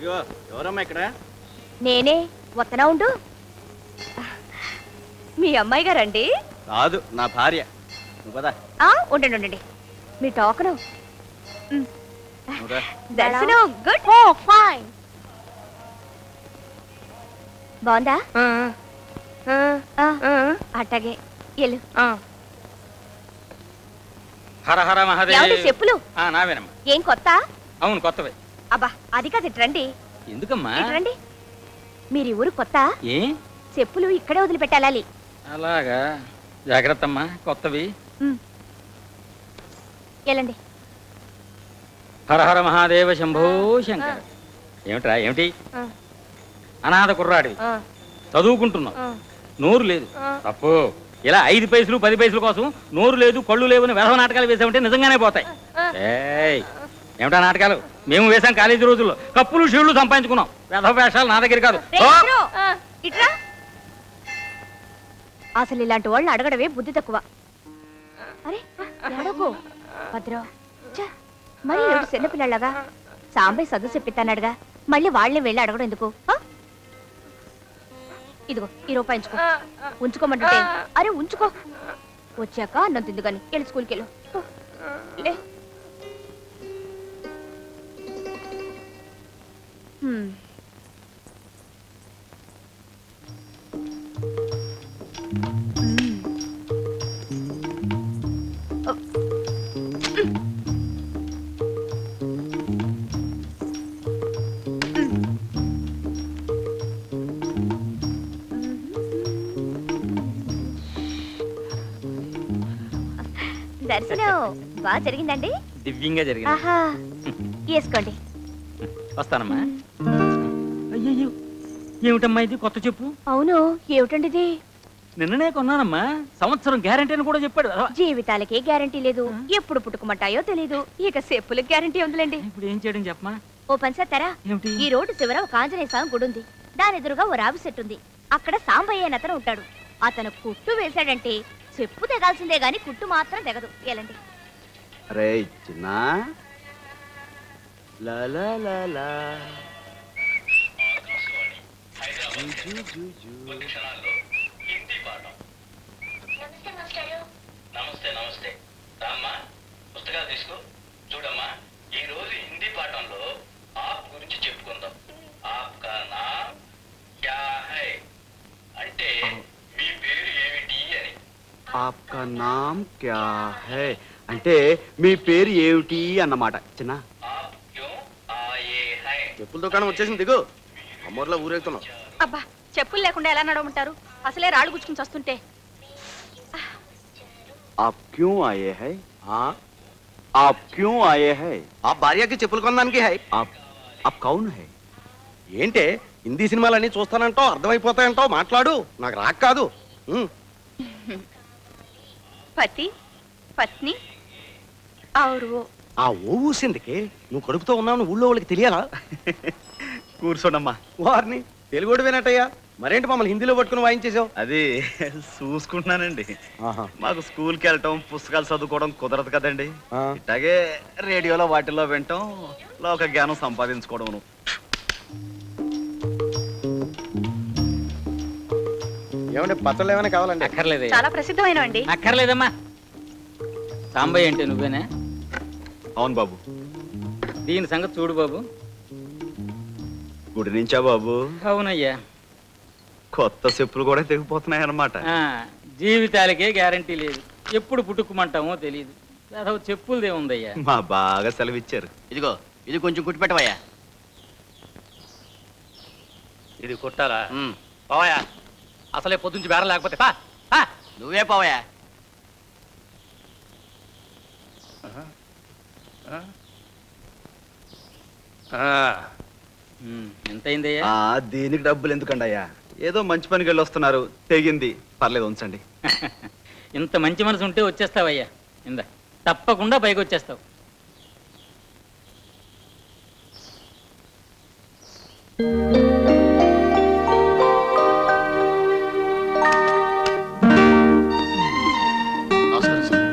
ఇదిగో ఎవరమ్మా ఇక్కడ నేనే వత్తనా ఉండు మీ అమ్మాయి గారండి కాదు నా భార్య నువ్వు కదా ఆ, ఉండండి ఉండండి మీ టోకను నువ్వురా దర్శనం గుడ్ ఓ ఫైన్ బాగుందా ఆ, అట్టాగే ఎల్లు హర హర ఏమండి మహాదేవ్ చెప్పులు ఆ, నావేనమ్మా ఏం కొత్త అవును కొత్తవే అబ్బా అది కాదు ఇటు రండి ఎందుకమ్మా ఇటు రండి మీరు ఈ ఊరు కొత్త ఏ చెప్పులు ఇక్కడే వదిలిపెట్టాలి అలాగా జాగ్రత్త అమ్మా కొత్తవి వెళ్ళండి హర హర మహాదేవ శంభో శంకర ఏమిట్రా ఏమిటి అనాథ కుర్రాడివి చదువుకుంటున్నావు నోరు లేదు తప్పు ఇలా ఐదు పైసలు పది పైసల కోసం నోరు లేదు కళ్ళు లేవు అని వెధవ నాటకాలు వేసామంటే నిజంగానే పోతాయి ఏయ్ ఏమిటా నాటకాలు మేము వేసాం కాలేజీ రోజుల్లో కప్పులు షీళ్లు సంపాదించుకున్నాం వెధవ వేషాలు నా దగ్గర కాదు రేయ్, ఓ! ఇద్దరు, ఇట్రా అసలు ఇలాంటి వాళ్ళని అడగడమే బుద్ధి తక్కువ అరే ఎడకు భద్ర ఛ, మరి ఏడు చిన్నపిల్లలాగా సాంబయ్య చదువు చెప్పిస్తానడుగా మళ్ళీ వాళ్ళని వెళ్ళి అడగడం ఎందుకు ఆ? ఇదిగో ఈ రూపాయి ఉంచుకో ఉంచుకోమంటుంటే అరే ఉంచుకో వచ్చాక అన్నం తిందు కానీ వెళ్ళి స్కూల్కి వెళ్ళు పో. లే హ్మ్. దర్శనం బాగా జరిగిందండి దివ్యంగా జరిగింది ఆహా వేసుకోండి వస్తానమ్మా అయ్యయ్యో ఏమిటమ్మా ఇది కొత్త చెప్పు అవును ఏమిటండి ఇది నిన్ననే కొన్నానమ్మా సంవత్సరం గ్యారంటీ అని కూడా చెప్పాడు అదవా. జీవితాలకే గ్యారంటీ లేదు ఎప్పుడు పుట్టుకుమంటాయో తెలీదు ఇక చెప్పులకు గ్యారంటీ ఉందిలేండి ఇప్పుడు ఏం చేయడం చెప్పమా ఓ పని చేస్తారా ఏమిటి ఈ రోడ్డు చివర ఒక ఆంజనేయ స్వామి గుడి ఉంది దాని ఎదురుగా ఓ రావి చెట్టు ఉంది అక్కడ సాంబయ్య అని అతను ఉంటాడు అతను కుట్టు వేశాడంటే చెప్పు తెగాల్సిందే గాని కుట్టు మాత్రం తెగదు ఎలాంటి రే చిన్న లా లా లా లా. జూ, జూ, జూ, జూ. నమస్తే నమస్తే రామ్మా పుస్తకాలు తీసుకో చూడమ్మా ఈ రోజు హిందీ పాఠంలో ఆప్ గురించి చెప్పుకుందాం ఆప్ కా నామ్ క్యా హై అంటే మీ పేరు ఏమిటి అని ఆప్కా నామ్ క్యా హై అంటే మీ పేరు ఏమిటి అన్నమాట చిన్న ఆప్ క్యూ ఆయే హై చెప్పుల దుకాణం వచ్చేసింది దిగు అమ్మోర్లో ఊరేగుతున్నాం అబ్బా చెప్పులు లేకుండా ఎలా నడవమంటారు అసలే రాళ్ళు గుచ్చుకుని వస్తుంటే आप क्यों आए हैं हाँ आप क्यों आए हैं ఆ భార్యకి చెప్పులు కొనడానికి హై आप आप कौन है ఏంటే హిందీ సినిమాలన్నీ చూస్తానంటావు అర్థమైపోతాయంటావు మాట్లాడు నాకు రాక్ కాదు ఉమ్. పతి పత్ని ఔరు ఆ ఓ ఊసిందికి నువ్వు కడుపుతో ఉన్నావు ఊళ్ళో వాళ్ళకి తెలియాలా కూర్చోండమ్మా వారిని తెలుగుడు వినట్టయ్యా మరేంటి మమ్మల్ని హిందీలో పట్టుకుని వాయించేసావు అది చూసుకుంటున్నానండి మాకు స్కూల్కి వెళ్ళటం పుస్తకాలు చదువుకోవడం కుదరదు కదండి ఆ. ఇట్లాగే రేడియోలో వాటిల్లో వినటం లోక జ్ఞానం సంపాదించుకోవడం ఏమంటే పచ్చళ్ళు ఏమైనా కావాలండి అక్కర్లేదు చాలా ప్రసిద్ధమైనవండి అక్కర్లేదమ్మా సాంబయ్య అంటే నువ్వేనా అవును బాబు దీని సంగతి చూడు బాబు గుడి నుంచా బాబు అవునయ్యా కొత్త చెప్పులు కూడా తెగిపోతున్నాయి అన్నమాట ఆ, జీవితాలకే గ్యారంటీ లేదు ఎప్పుడు పుట్టుకుమంటామో తెలియదు అసలు చెప్పులదే ఉందయ్యా మా బాగా సెలవిచ్చారు ఇదిగో ఇది కొంచెం కుట్టి పెట్టవయ్యా ఇది కొట్టాలా ఉమ్, పోవయా అసలే పొద్దుంచి బేరం లేకపోతే పా పా. నువ్వే పోవయ్యా ఉమ్, ఎంతైందయ్యా ఆ దీనికి డబ్బులు ఎందుకండి అయ్యా ఏదో మంచి పనికి వెళ్ళి వస్తున్నారు తెగింది పర్లేదు ఉంచండి ఇంత మంచి మనసు ఉంటే వచ్చేస్తావయ్యా ఇందా తప్పకుండా పైకి వచ్చేస్తావు నమస్కారం సార్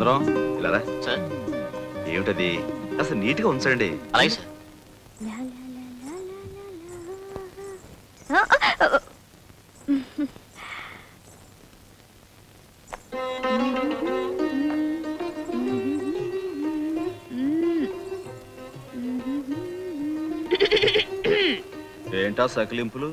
సుందరం ఇలా రా. సార్ ఏమిటది అసలు నీట్గా ఉంచండి అలాగే సార్ ఏంటా సకిలింపులు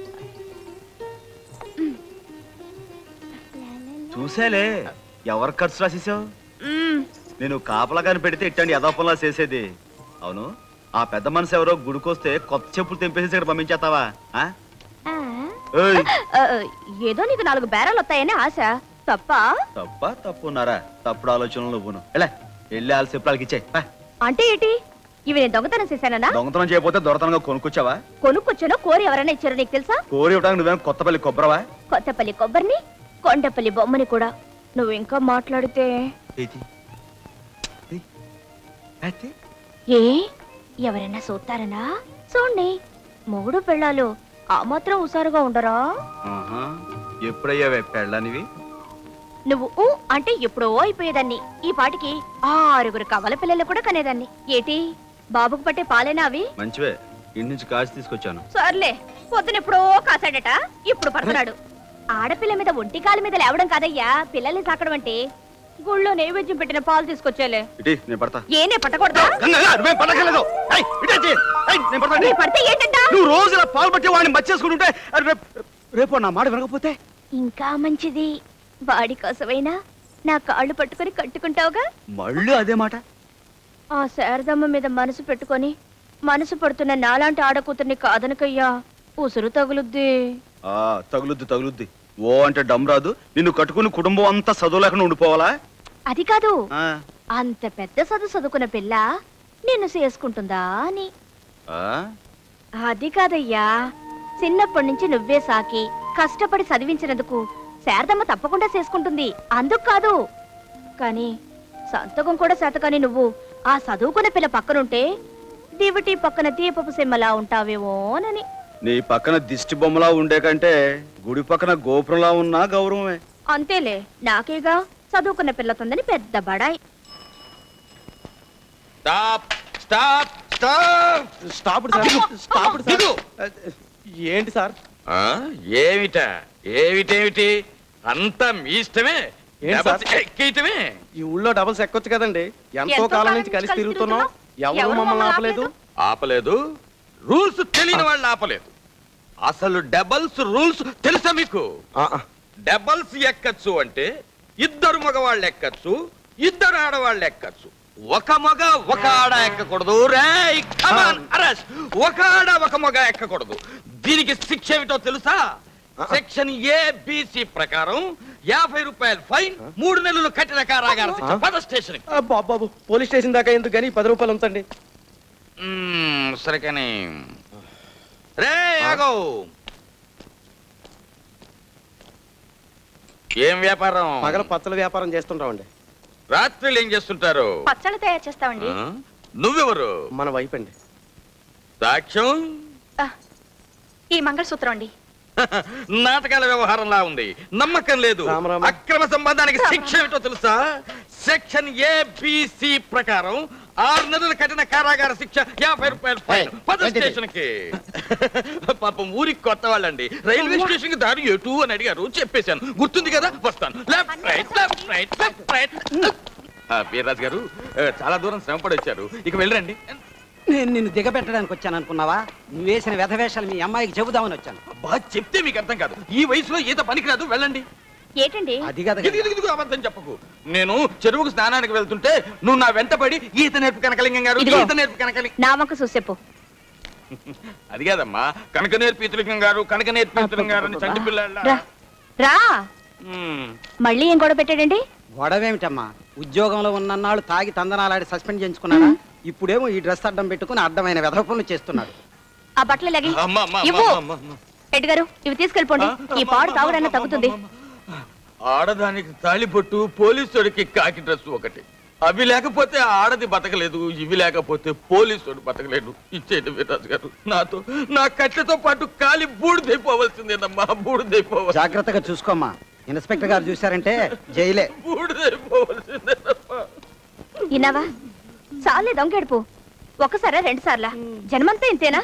చూసేలే ఎవరు ఖర్చు రాసేసావు నేను కాపలాగాని పెడితే ఇట్టండి యథాపంలా చేసేది అవును ఆ పెద్ద మనసు ఎవరో గుడికొస్తే కొత్త చెప్పులు తెంపేసి ఇక్కడ పంపించేస్తావా ఆ? ఆ, ఏయ్, ఆ, ఏదో నీకు నాలుగు బేరాలు వస్తాయని ఆశ తప్ప తప్ప తప్పున్నారా తప్పుడు ఆలోచనలు నువ్వును ఎలా వెళ్ళి వాళ్ళ చెప్పులకి ఇచ్చే అంటే ఏంటి ఇవి నేను దొంగతనం చేశానన్నా దొంగతనం చేయకపోతే దొరతనంగా కొనుక్కొచ్చావా కొనుక్కొచ్చానో కోరి ఎవరైనా ఇచ్చారో నీకు తెలుసా కోరి ఇవ్వడానికి నువ్వేం కొత్తపల్లి కొబ్బరవా కొత్తపల్లి కొబ్బరిని కొండపల్లి బొమ్మని కూడా నువ్వు ఇంకా మాట్లాడితే ఏది? ఏయ్, అయితే? ఏ ఎవరైనా చూస్తారనా చూడండి మొగుడు పెళ్ళాలు ఆ మాత్రం హుషారుగా ఉండరా ఆహా. ఎప్పుడయ్యావే పెళ్ళనివి నువ్వు ఊ అంటే ఎప్పుడో అయిపోయేదాన్ని ఈ పాటికి ఆరుగురు కవల పిల్లలు కూడా కనేదాన్ని ఏటి బాబుకు పట్టే పాలేనా అవి మంచివే ఇంటి నుంచి కాచి తీసుకొచ్చాను సర్లే పొద్దున ఎప్పుడో కాసాడట ఇప్పుడు పడుతున్నాడు ఆడపిల్ల మీద ఒంటి కాలు మీద లేవడం కాదయ్యా పిల్లల్ని సాకడం అంటే గుళ్ళో నైవేద్యం పెట్టిన పాలు తీసుకొచ్చేలే ఇటీ నేను పడతా ఏనే పట్టకూడదా గంగగా నువ్వేం పడకలేదు ఏయ్, ఇటొచ్చి. ఏయ్, నేను పడతా నీ పడితే ఏంటంట నువ్వు రోజు ఇలా పాలు పట్టి వాడిని మర్చేసుకుంటుంటే అది రేపు రేపు నా మాట వినకపోతే ఇంకా మంచిది వాడి కోసమైనా నా కాళ్ళు పట్టుకొని కట్టుకుంటావుగా మళ్ళీ అదే మాట ఆ శారదమ్మ మీద మనసు పెట్టుకొని మనసు పడుతున్న నాలాంటి ఆడకూతుర్ని కాదనకయ్యా ఉసురు తగులుద్ది ఆ తగులుద్ది తగులుద్ది ఓ అంటే డమ్ రాదు నిన్ను కట్టుకుని కుటుంబం అంతా చదువు లేకుండా ఉండిపోవాలా అది కాదు ఆ, అంత పెద్ద చదువు చదువుకున్న పిల్ల నిన్ను చేసుకుంటుందా అని ఆ? అది కాదయ్యా చిన్నప్పటి నుంచి నువ్వే సాకి కష్టపడి చదివించినందుకు శారదమ్మ తప్పకుండా చేసుకుంటుంది అందుకు కాదు కానీ సంతకం కూడా శాతకాని నువ్వు ఆ చదువుకున్న పిల్ల పక్కనుంటే దివిటి పక్కన దీపపు సిమ్మలా ఉంటావేమోనని నీ పక్కన దిష్టి బొమ్మలా ఉండే కంటే గుడి పక్కన గోపురంలా ఉన్నా గౌరవమే అంతేలే నాకేగా చదువుకున్న పిల్లతుందని పెద్ద బడాయి stop stop stop sir stop దిగు. ఏంటి సార్ ఆ, ఏమిట ఏమిటేమిటి అంతా మీ ఇష్టమే ఏంటి సార్? డబల్స్ ఎక్కేయటమే ఈ ఊళ్ళో డబల్స్ ఎక్కొచ్చు కదండి ఎంతో ఎంతో కాలం నుంచి కలిసి తిరుగుతున్నాం ఎవరు మమ్మల్ని ఆపలేదు ఆపలేదు రూల్స్ తెలియని వాళ్ళు ఆపలేదు అసలు డబల్స్ రూల్స్ తెలుసా మీకు ఆ, ఆ. డబల్స్ ఎక్కచ్చు అంటే ఇద్దరు మగవాళ్ళు ఎక్కచ్చు ఇద్దరు ఆడవాళ్ళు ఎక్కచ్చు ఒక మగ ఒక ఆడ ఎక్కకూడదు రేయ్ కమాన్ అరెస్ట్ ఒక ఆడ ఒక మగ ఎక్కకూడదు దీనికి శిక్ష ఏమిటో తెలుసా సెక్షన్ ఏ బిసి ప్రకారం యాభై రూపాయలు ఫైన్ మూడు నెలలు కట్టిన కారాగార శిక్ష పద స్టేషన్ ఆ, బాబు బాబు పోలీస్ స్టేషన్ దాకా ఎందుకు కానీ పది రూపాయలు ఉంచండి సరే కానీ రే ఆగో ఏం వ్యాపారం పగల పచ్చల వ్యాపారం చేస్తుంటామండి రాత్రులు ఏం చేస్తుంటారు పచ్చళ్ళు తయారు చేస్తామండి ఆ? నువ్వెవరు మన వైఫ్ అండి సాక్ష్యం ఈ మంగళసూత్రం అండి నాటకాల వ్యవహారంలా ఉంది నమ్మకం లేదు రామ రామ. అక్రమ సంబంధానికి శిక్ష ఏమిటో తెలుసా సెక్షన్ ఏబిసి ప్రకారం ఆరు నెలల కఠిన కారాగార శిక్ష యాభై రూపాయలు ఫైన్ పద స్టేషన్ కి పాపం ఊరికి కొత్త వాళ్ళండి రైల్వే స్టేషన్ కి దారి ఎటు అని అడిగారు చెప్పేశాను గుర్తుంది కదా వస్తాను left right left right left right Veerraju గారు ఆ, చాలా దూరం శ్రమపడి వచ్చారు ఇక వెళ్ళండి నేను నిన్ను దిగబెట్టడానికి వచ్చాను అనుకున్నావా నువ్వు వేసిన వ్యధవేషాలు మీ అమ్మాయికి చెబుదామని వచ్చాను బాగా చెప్తే మీకు అర్థం కాదు ఈ వయసులో ఈత పనికిరాదు వెళ్ళండి ఏంటండి అది కదా ఇదిగో, ఇదిగో, ఇదిగో, అబద్ధం చెప్పకు నేను చెరువుకు స్నానానికి వెళ్తుంటే నువ్వు నా వెంటపడి ఈత నేర్పు కనకలింగం గారు ఇదిగో. ఈత నేర్పు కనకలి నా వంక చూసేపు అది కాదమ్మా కనక నేర్పు ఈతలింగం గారు కనక నేర్పు ఈతలింగం గారు అని చంటి పిల్లాళ్ళ రా రా మ్మ్. మళ్ళీ ఏం గొడవ పెట్టాడండి గొడవేమిటమ్మా ఉద్యోగంలో ఉన్నన్నాళ్ళు తాగి తందనాలాడి సస్పెండ్ చేయించుకున్నాడా ఇప్పుడేమో ఈ డ్రెస్ అడ్డం పెట్టుకుని అడ్డమైన వెధవ పనులు చేస్తున్నాడు ఆ బట్టలు లగి అమ్మా, అమ్మా, ఇవ్వు అమ్మా, అమ్మా, అమ్మా. రెడ్డి గారు ఇవి తీసుకెళ్ళిపోండి ఈ పాడు తాగుడన్నా తగ్గుతుంది ఆడదానికి తాళిబొట్టు పోలీసుడికి కాకి డ్రెస్ ఒకటి అవి లేకపోతే ఆడది బతకలేదు ఇవి లేకపోతే పోలీసుడు బతకలేడు ఇచ్చేది వీర్రాజు గారు నాతో నా కట్లతో పాటు కాలి బూడిదైపోవలసిందేనమ్మా బూడిదైపోవాలి జాగ్రత్తగా చూసుకోమ్మా ఇన్స్పెక్టర్ గారు చూశారంటే జైలే బూడిదైపోవలసిందేనమ్మా ఇన్నావా చాలే దొంగెడుపు ఒకసారా రెండు సార్లా జన్మంతా ఇంతేనా